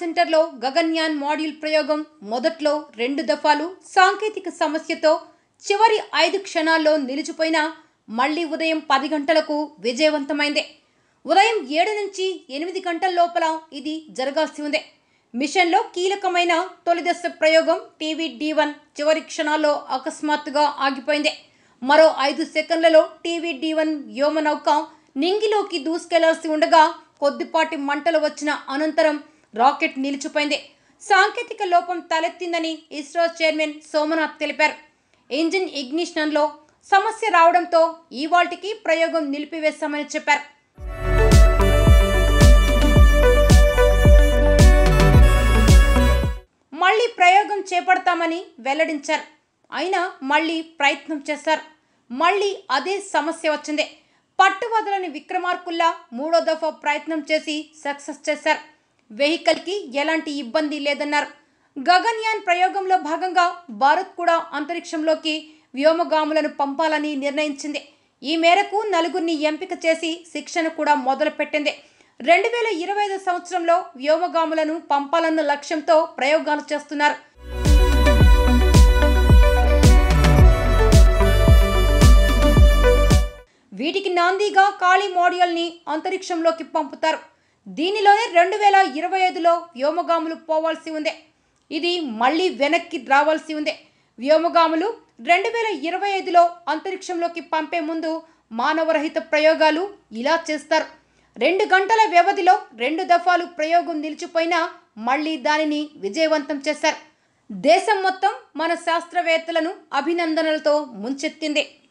సెంటర్లో గగన్యాన్ మాడ్యూల్ ప్రయోగం మొదట్లో రెండు దఫాలు సాంకేతిక సమస్యతో చివరి ఐదు క్షణాల్లో నిలిచిపోయిన మళ్లీ ఉదయం పది గంటలకు విజయవంతమైంది ఉదయం ఏడు నుంచి ఎనిమిది గంటల లోపల ఇది జరగాల్సి ఉంది మిషన్లో కీలకమైన తొలిదశ ప్రయోగం టీవీ డి వన్ చివరి క్షణాల్లో అకస్మాత్తుగా ఆగిపోయింది మరో ఐదు సెకండ్లలో టీవీ డి వన్ వ్యోమనౌక నింగిలోకి దూసుకెళ్లాల్సి ఉండగా కొద్దిపాటి మంటలు వచ్చిన అనంతరం రాకెట్ నిలిచిపోయింది సాంకేతిక లోపం తలెత్తిందని ఇస్రో చైర్మన్ సోమనాథ్ తెలిపారు ఇంజిన్ ఇగ్నిషన్లో సమస్య రావడంతో ఇవాల్టికి ప్రయోగం నిలిపివేశామని చెప్పారు మళ్ళీ ప్రయోగం చేపడతామని వెల్లడించారు అయినా మళ్ళీ ప్రయత్నం చేశారు మళ్ళీ అదే సమస్య వచ్చింది పట్టువదలని విక్రమార్కుల్లా మూడో దఫా ప్రయత్నం చేసి సక్సెస్ చేశారు వెహికల్కి ఎలాంటి ఇబ్బంది లేదన్నారు గగన్యాన్ ప్రయోగంలో భాగంగా భారత్ కూడా అంతరిక్షంలోకి వ్యోమగాములను పంపాలని నిర్ణయించింది ఈ మేరకు నలుగురిని ఎంపిక చేసి శిక్షణ కూడా మొదలుపెట్టింది రెండు వేల ఇరవై ఐదు సంవత్సరంలో వ్యోమగాములను పంపాలన్న లక్ష్యంతో ప్రయోగాలు చేస్తున్నారు వీటికి నాందీగా ఖాళీ మాడ్యూల్ని అంతరిక్షంలోకి పంపుతారు దీనిలోనే రెండు వేల ఇరవై ఐదులో వ్యోమగాములు పోవాల్సి ఉంది ఇది మళ్ళీ వెనక్కి రావాల్సి ఉంది వ్యోమగాములు రెండు వేల ఇరవై ఐదులో అంతరిక్షంలోకి పంపే ముందు మానవరహిత ప్రయోగాలు ఇలా చేస్తారు రెండు గంటల వ్యవధిలో రెండు దఫాలు ప్రయోగం నిలిచిపోయినా మళ్ళీ దానిని విజయవంతం చేశారు దేశం మొత్తం మన శాస్త్రవేత్తలను అభినందనలతో ముంచెత్తింది